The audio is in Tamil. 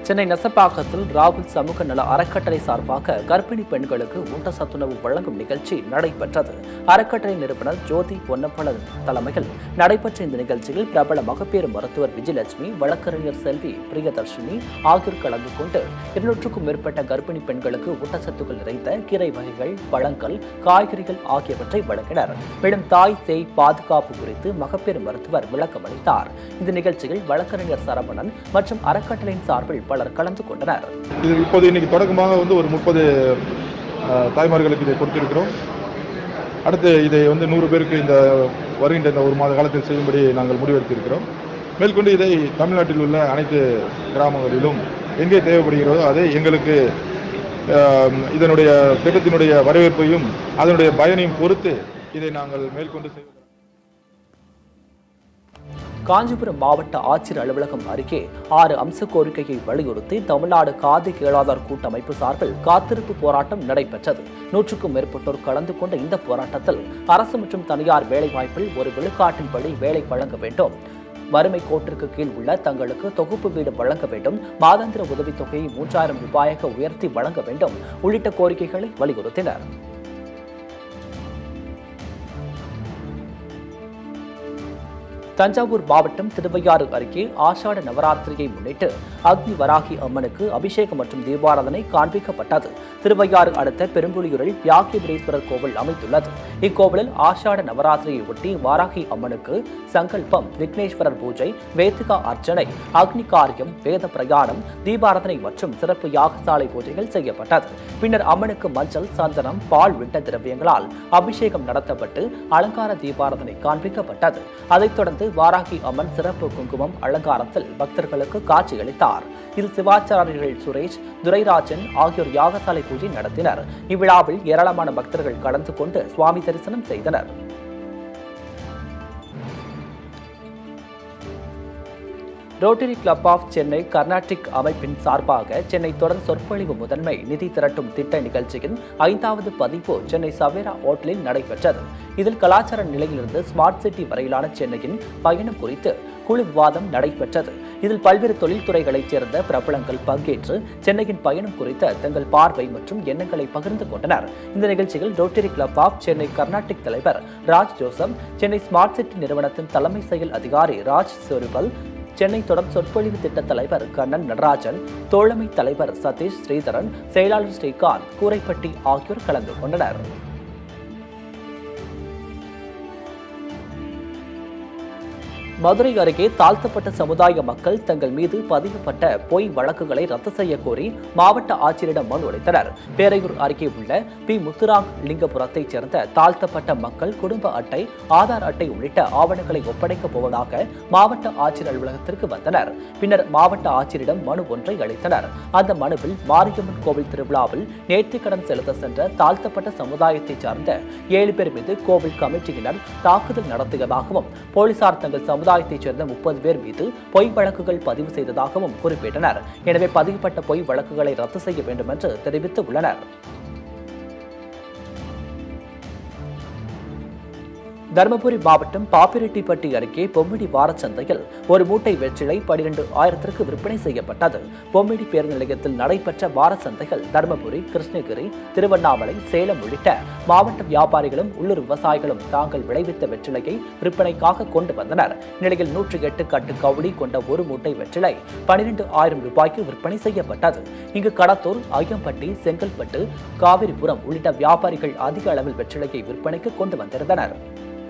சென்னை நெசப்பாக்கத்தில் ராகுல் சமூக நல அறக்கட்டளை சார்பாக கர்ப்பிணி பெண்களுக்கு ஊட்டச்சத்துணவு வழங்கும் நிகழ்ச்சி நடைபெற்றது அறக்கட்டளை நிறுவனர் ஜோதி பொன்னப்பல தலைமையில் நடைபெற்ற இந்த நிகழ்ச்சியில் பிரபல மகப்பேறு மருத்துவர் விஜயலட்சுமி வழக்கறிஞர் செல்வி பிரியதர்ஷினி ஆகியோர் கலந்து கொண்டு இருநூற்றுக்கும் மேற்பட்ட கர்ப்பிணி பெண்களுக்கு ஊட்டச்சத்துக்கள் நிறைந்த கீரை வகைகள் பழங்கள் காய்கறிகள் ஆகியவற்றை வழங்கினர் மேலும் தாய் சேய் பாதுகாப்பு குறித்து மகப்பேறு மருத்துவர் விளக்கம் அளித்தார் இந்த நிகழ்ச்சியில் வழக்கறிஞர் சரவணன் மற்றும் அறக்கட்டளையின் சார்பில் பலர் கலந்து கொண்டனர் இது இப்போது இன்னைக்கு தொடக்கமாக வந்து ஒரு முப்பது தாய்மார்களுக்கு இதை கொடுத்திருக்கிறோம் அடுத்து இதை வந்து நூறு பேருக்கு இந்த வருகின்ற இந்த ஒரு மாத காலத்தில் செய்யும்படி நாங்கள் முடிவெடுத்திருக்கிறோம் மேற்கொண்டு இதை தமிழ்நாட்டில் உள்ள அனைத்து கிராமங்களிலும் எங்கே தேவைப்படுகிறதோ அதை எங்களுக்கு ஆம், இதனுடைய திட்டத்தினுடைய வரவேற்பையும் அதனுடைய பயனையும் பொறுத்து இதை நாங்கள் மேற்கொண்டு செய்வோம் காஞ்சிபுரம் மாவட்ட ஆட்சியர் அலுவலகம் அருகே ஆறு அம்ச கோரிக்கையை வலியுறுத்தி தமிழ்நாடு காது கேளாதார் கூட்டமைப்பு சார்பில் காத்திருப்பு போராட்டம் நடைபெற்றது நூற்றுக்கும் மேற்பட்டோர் கலந்து கொண்ட இந்த போராட்டத்தில் அரசு மற்றும் தனியார் வேலைவாய்ப்பில் ஒரு விழுக்காட்டின்படி வேலை வழங்க வேண்டும் வறுமை கோட்டிற்கு கீழ் உள்ள தங்களுக்கு தொகுப்பு வீடு வழங்க வேண்டும் மாதாந்திர உதவித் தொகையை மூன்றாயிரம் ரூபாயாக உயர்த்தி வழங்க வேண்டும் உள்ளிட்ட கோரிக்கைகளை வலியுறுத்தினர் தஞ்சாவூர் மாவட்டம் திருவையாறு அருகே ஆஷாட நவராத்திரியை முன்னிட்டு அக்னி வராகி அம்மனுக்கு அபிஷேகம் மற்றும் தீபாராதனை காண்பிக்கப்பட்டது திருவையாறு அடுத்த பெரும்புலியூரில் வியாக்கியபுரீஸ்வரர் கோவில் அமைத்துள்ளது இக்கோவிலில் ஆஷாட நவராத்திரியை ஒட்டி வாராகி அம்மனுக்கு சங்கல்பம் விக்னேஸ்வரர் பூஜை வேதிகா அர்ச்சனை அக்னி காரியம் வேத பிரயாணம் தீபாராதனை மற்றும் சிறப்பு யாகசாலை பூஜைகள் செய்யப்பட்டது பின்னர் அம்மனுக்கு மஞ்சள் சந்தனம் பால் விட்ட திரவியங்களால் அபிஷேகம் நடத்தப்பட்டு அலங்கார தீபாராதனை காண்பிக்கப்பட்டது அதைத் தொடர்ந்து வாராகி அம்மன் சிறப்பு குங்குமம் அலங்காரத்தில் பக்தர்களுக்கு காட்சியளித்தார் இதில் சிவாச்சாரியர்கள் சுரேஷ் துரைராஜன் ஆகியோர் யாகசாலை பூஜை நடத்தினர் இவ்விழாவில் ஏராளமான பக்தர்கள் கலந்து கொண்டு சுவாமி தரிசனம் செய்தனர் Rotary Club of Chennai Carnatic அமைப்பின் சார்பாக சென்னை தொடர் சொற்பொழிவு முதன்மை நிதி திரட்டும் திட்ட நிகழ்ச்சியின் ஐந்தாவது பதிப்பு சென்னை சவேரா ஹோட்டலில் நடைபெற்றது இதில் கலாச்சார நிலையிலிருந்து ஸ்மார்ட் சிட்டி வரையிலான சென்னையின் பயணம் குறித்து குழு விவாதம் நடைபெற்றது இதில் பல்வேறு தொழில்துறைகளைச் சேர்ந்த பிரபலங்கள் பங்கேற்று சென்னையின் பயணம் குறித்த தங்கள் பார்வை மற்றும் எண்ணங்களை பகிர்ந்து கொண்டனர் இந்த நிகழ்ச்சியில் Rotary Club of Chennai Carnatic தலைவர் Raj Joseph Chennai smart city நிறுவனத்தின் தலைமை செயல் அதிகாரி ராஜ் சொருபல் சென்னை தொடர் சொற்பொழிவு திட்ட தலைவர் கண்ணன் நடராஜன் தோழமை தலைவர் சதீஷ் ஸ்ரீதரன் செயலாளர் ஸ்ரீகாந்த் கூரைப்பட்டி ஆகியோர் கலந்து கொண்டனர் மதுரை அருகே தாழ்த்தப்பட்ட சமுதாய மக்கள் தங்கள் மீது பதியப்பட்ட பொய் வழக்குகளை ரத்து செய்ய கோரி மாவட்ட ஆட்சியரிடம் மனு அளித்தனர் பேரையூர் அருகே உள்ள பி முத்துராங் லிங்கபுரத்தைச் சேர்ந்த தாழ்த்தப்பட்ட மக்கள் குடும்ப அட்டை ஆதார் அட்டை உள்ளிட்ட ஆவணங்களை ஒப்படைக்கப் போவதாக மாவட்ட ஆட்சியர் அலுவலகத்திற்கு வந்தனர் பின்னர் மாவட்ட ஆட்சியரிடம் மனு ஒன்றை அளித்தனர் அந்த மனுவில் மாரியம்மன் கோவில் திருவிழாவில் நேர்த்திக்கடன் செலுத்த சென்ற தாழ்த்தப்பட்ட சமுதாயத்தைச் சார்ந்த ஏழு பேர் மீது கோவில் கமிட்டியினர் தாக்குதல் நடத்தியதாகவும் போலீசார் தங்கள் சமுதாயத்தைச் சேர்ந்த முப்பது பேர் மீது பொய் வழக்குகள் பதிவு செய்ததாகவும் குறிப்பிட்டனர் எனவே பதிவுப்பட்ட பொய் வழக்குகளை ரத்து செய்ய வேண்டும் என்று தெரிவித்து உள்ளனர் தருமபுரி மாவட்டம் பாப்பிரெட்டிப்பட்டி அருகே பொம்மிடி வாரச்சந்தையில் ஒரு மூட்டை வெற்றிலை பனிரெண்டு ஆயிரத்திற்கு விற்பனை செய்யப்பட்டது பொம்மிடி பேருந்து நிலையத்தில் நடைபெற்ற வாரச்சந்தைகள் தருமபுரி கிருஷ்ணகிரி திருவண்ணாமலை சேலம் உள்ளிட்ட மாவட்ட வியாபாரிகளும் உள்ளூர் விவசாயிகளும் தாங்கள் விளைவித்த வெற்றிலையை விற்பனைக்காக கொண்டு வந்தனர் இந்நிலையில் நூற்றி எட்டு கட்டு கவுளி கொண்ட ஒரு மூட்டை வெற்றிலை பனிரெண்டு ஆயிரம் ரூபாய்க்கு விற்பனை செய்யப்பட்டது இங்கு கடத்தூர் ஐயம்பட்டி செங்கல்பட்டு காவிரிபுரம் உள்ளிட்ட வியாபாரிகள் அதிக அளவில் வெற்றிலையை விற்பனைக்கு கொண்டு வந்திருந்தனர்